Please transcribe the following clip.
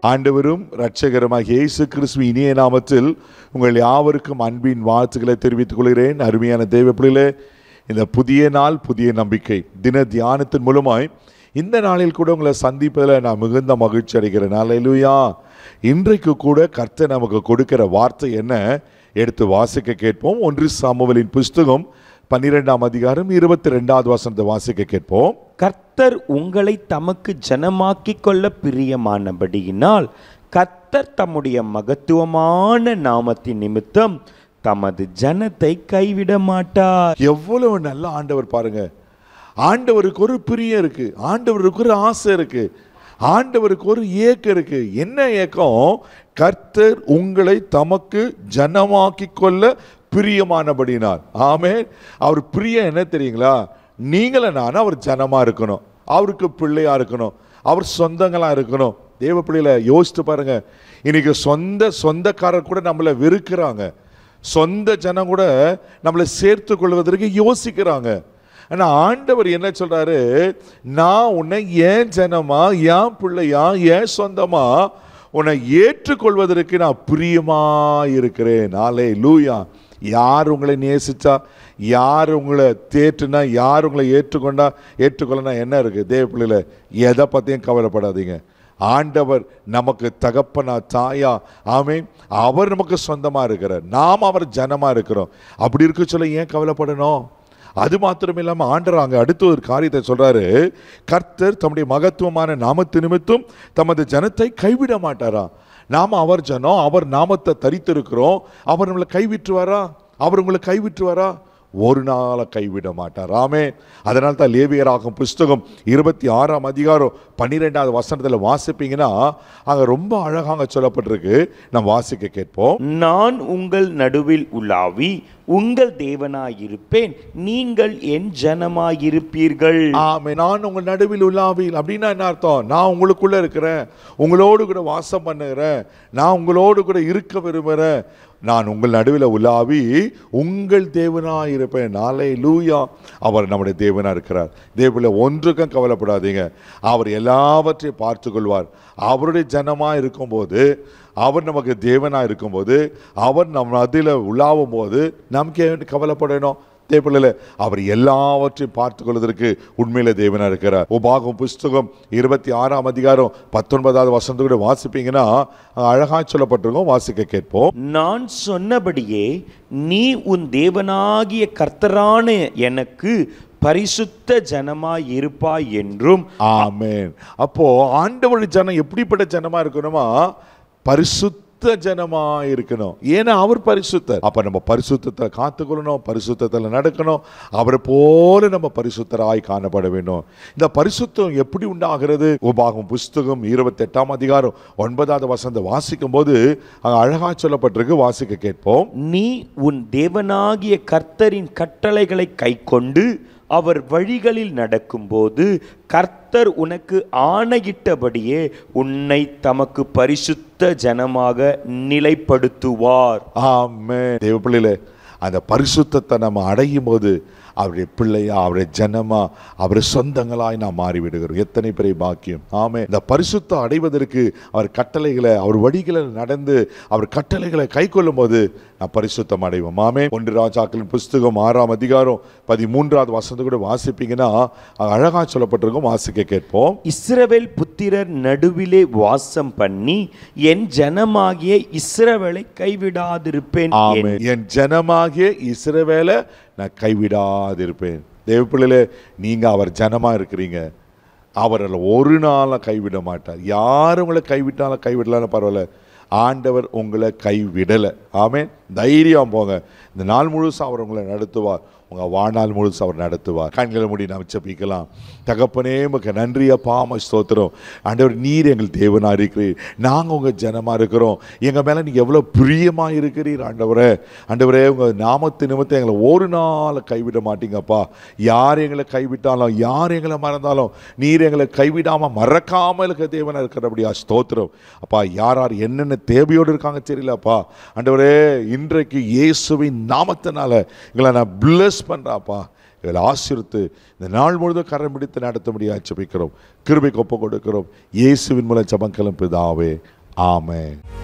ஆண்டவரும் இரட்சகருமாக இயேசு கிறிஸ்துவ இனிய நாமத்தில் உங்கள் யாவருக்கும் அன்பின் வாழ்த்துக்களை தெரிவித்துக் கொள்கிறேன் அருமையான தெய்வ பிள்ளைகளே இந்த புதிய நாள் புதிய நம்பிக்கை தின தியானத்தின் மூலமாய் இந்த நாளில் கூட உங்களை சந்திப்பதில் நான் மிகுந்த மகிழ்ச்சி அடைகிறேன் அல்லேலூயா இன்றைக்கு கூட கர்த்தர் நமக்கு கொடுக்கிற வார்த்தை என்ன எடுத்து வாசிக்க கேட்போம் ஒன்று சாமுவேலின் புஸ்தகம் பன்னிரெண்டாம் அதிகாரம் இருபத்தி ரெண்டாவது வசனத்தை வாசிக்க கேட்போம் கர்த்தர் உங்களை தமக்கு ஜனமாக்கிக் கொள்ள பிரியமானபடியினால் கர்த்தர் தம்முடைய மகத்துவமான நாமத்தின் நிமித்தம் தமது ஜனத்தை கைவிட மாட்டார் எவ்வளவு நல்ல ஆண்டவர் பாருங்க ஆண்டவருக்கு ஒரு பிரியம் இருக்கு ஆண்டவருக்கு ஒரு ஆசை இருக்கு ஆண்டவருக்கு ஒரு ஏக்கம் இருக்கு என்ன ஏக்கம் கர்த்தர் உங்களை தமக்கு ஜனமாக்கி கொள்ள பிரியமானபடினார் ஆமே அவர் பிரியம் என்ன தெரியுங்களா நீங்கள நான் அவர் ஜனமா இருக்கணும் அவருக்கு பிள்ளையா இருக்கணும் அவர் சொந்தங்களா இருக்கணும் தேவ பிள்ளையில யோசித்து பாருங்க இன்னைக்கு சொந்த சொந்தக்காரர் கூட நம்மளை வெறுக்கிறாங்க சொந்த ஜனம் கூட நம்மளை சேர்த்து கொள்வதற்கு யோசிக்கிறாங்க ஆனா ஆண்டவர் என்ன சொல்றாரு நான் உன்னை ஏன் ஜனமா ஏன் பிள்ளையா ஏன் சொந்தமா உன்னை ஏற்றுக்கொள்வதற்கு நான் பிரியமா இருக்கிறேன் நாளே லூயா யார் உங்களை நேசிச்சா யார் உங்களை தேற்றுனா யார் உங்களை ஏற்றுக்கொண்டா ஏற்றுக்கொள்ளனா என்ன இருக்கு தேவ பிள்ளையில எதை பத்தியும் கவலைப்படாதீங்க ஆண்டவர் நமக்கு தகப்பனா தாயா ஆமே அவர் நமக்கு சொந்தமா இருக்கிறார் நாம் அவர் ஜனமா இருக்கிறோம் அப்படி இருக்க சொல்ல ஏன் கவலைப்படணும் அது மாத்திரம் இல்லாம ஆண்டவர் அங்க அடுத்த ஒரு காரியத்தை சொல்றாரு கர்த்தர் தம்முடைய மகத்துவமான நாமத்து நிமித்தம் தமது ஜனத்தை கைவிட மாட்டாரா நாம அவர் ஜனம் அவர் நாமத்தை தரித்திருக்கிறோம் அவர் நம்மளை கைவிட்டுவாரா அவர் உங்களை கைவிட்டுவாரா ஒரு நாள கைவிட மாட்டார் ஆமே அதனால தான் லேவியராகும் புஸ்தகம் இருபத்தி ஆறாம் அதிகாரம் பன்னிரெண்டாவது வசனத்தில் வாசிப்பீங்கன்னா அங்கே ரொம்ப அழகாக சொல்லப்பட்டிருக்கு நம்ம வாசிக்க கேட்போம் நான் உங்கள் நடுவில் உலாவி உங்கள் தேவனாயிருப்பேன் நீங்கள் என் ஜனமாயிருப்பீர்கள் ஆமே நான் உங்கள் நடுவில் உள்ளாவில் அப்படின்னா என்ன அர்த்தம் நான் உங்களுக்குள்ள இருக்கிறேன் உங்களோடு கூட வாசம் பண்ணுகிறேன் நான் உங்களோடு கூட இருக்க விரும்புகிறேன் நான் உங்கள் நடுவில் உலாவி உங்கள் தேவனாக இருப்பேன் நாளை லூயா அவர் நம்முடைய தேவனாக இருக்கிறார் தேவல ஒன்றுக்கும் கவலைப்படாதீங்க அவர் எல்லாவற்றையும் பார்த்து கொள்வார் அவருடைய ஜனமாக இருக்கும்போது அவர் நமக்கு தேவனாக இருக்கும்போது அவர் நம் அதில் உலாவும் போது நமக்கு ஏன் கவலைப்படணும் தேவையில்ல அவர் எல்லாவற்றையும் பார்த்து கொள்வதற்கு உண்மையில தேவனா இருக்கிறார் உபாகம் புஸ்தகம் இருபத்தி ஆறாம் அதிகாரம் பத்தொன்பதாவது வசந்த கூட வாசிப்பீங்கன்னா அங்க அழகா சொல்லப்பட்டிருக்கோம் வாசிக்க கேட்போம் நான் சொன்னபடியே நீ உன் தேவனாகிய கர்த்தரான எனக்கு பரிசுத்த ஜனமாய் இருப்பாய் என்றும் ஆமென் அப்போ ஆண்டவருடைய ஜனம் எப்படிப்பட்ட ஜனமா இருக்கணுமா பரிசுத்த ஜனமா இருக்கணும் ஏன்னா அவர் பரிசுத்தர் அப்ப நம்ம பரிசுத்தத்தை காத்துக்கொள்ளணும் பரிசுத்தத்தில் நடக்கணும் அவரை போல நம்ம பரிசுத்தராய் காணப்பட வேண்டும் இந்த பரிசுத்தம் எப்படி உண்டாகிறது உபாகம் புஸ்தகம் இருபத்தி எட்டாம் அதிகாரம் ஒன்பதாவது வசந்த வாசிக்கும் போது அங்க அழகா சொல்லப்பட்டிருக்கு வாசிக்க கேட்போம் நீ உன் தேவனாகிய கர்த்தரின் கட்டளைகளை கைக்கொண்டு அவர் வழிகளில் நடக்கும்போது கர்த்தர் உனக்கு ஆணையிட்டபடியே உன்னை தமக்கு பரிசுத்த ஜனமாக நிலைப்படுத்துவார் ஆமே தேவ பிள்ளைகளே அந்த பரிசுத்தத்தை நம்ம அடையும் போது அவருடைய பிள்ளையா அவருடைய ஜனமா அவருடைய சொந்தங்களாய் நாம் மாறிவிடுகிறோம் எத்தனை பெரிய பாக்கியம் ஆமே இந்த பரிசுத்தம் அடைவதற்கு அவர் கட்டளைகளை அவர் வழிகளில் நடந்து அவர் கட்டளைகளை கை கொள்ளும் போது நான் பரிசுத்தம் அடைவோம் ஆமே ஒன்று ராஜாக்களின் புஸ்தகம் ஆறாம் அதிகாரம் பதிமூன்றாவது வசந்த கூட வாசிப்பீங்கன்னா அங்க அழகா சொல்லப்பட்டிருக்கும் வாசிக்க கேட்போம் இஸ்ரவேல் புத்திரர் நடுவிலே வாசம் பண்ணி என் ஜனமாகிய இஸ்ரவேலை கைவிடாதிருப்பேன் என் ஆமென் என் ஜனமாகிய இஸ்ரவேலை நான் கைவிடாதிருப்பேன் தேவ பிள்ளைகளே நீங்க அவர் ஜனமா இருக்கிறீங்க அவரில் ஒரு நாள கைவிட மாட்டார் யார் உங்களை கைவிட்டாலும் கைவிடலான்னு பரவாயில்ல ஆண்டவர் உங்களை கைவிடலை ஆமென் தைரியம் போங்க இந்த நாள் முழுசும் அவர் உங்களை நடத்துவார் உங்கள் வாழ்நாள் முழுசும் அவர் நடத்துவார் கண்களை மூடி நாம் ஜெபிக்கலாம் தகப்பனே உமக்கு நன்றி அப்பா உமக்கு ஸ்தோத்திரம் ஆண்டவர் நீர் எங்கள் தேவனா இருக்கிறீர் நாங்கள் உங்கள் ஜனமா இருக்கிறோம் எங்கள் மேலே நீங்கள் எவ்வளோ பிரியமாக இருக்கிறீர் ஆண்டவரே ஆண்டவரே உங்கள் நாமத்து நிமித்தம் எங்களை ஒரு நாள் கைவிட மாட்டீங்கப்பா யார் எங்களை கைவிட்டாலும் யார் எங்களை மறந்தாலும் நீர் எங்களை கைவிடாமல் மறக்காமல் இருக்க தேவனா இருக்கிறபடியா ஸ்தோத்திரம் அப்பா யார் யார் என்னென்ன தேவையோடு இருக்காங்க தெரியலப்பா ஆண்டவரே இன்றைக்கு இயேசுவின் நாமத்தினால எங்களை நான் பிளஸ் பண்ணுறாப்பா இதில் ஆசிரித்து இந்த நாள் முழுதும் கரம் பிடித்து நடத்த முடியாது ஜெபிக்கிறோம் கிருபைக்கு ஒப்பு கொடுக்கிறோம் இயேசுவின் மூலம் ஜபங்களும் பிதாவே ஆமென்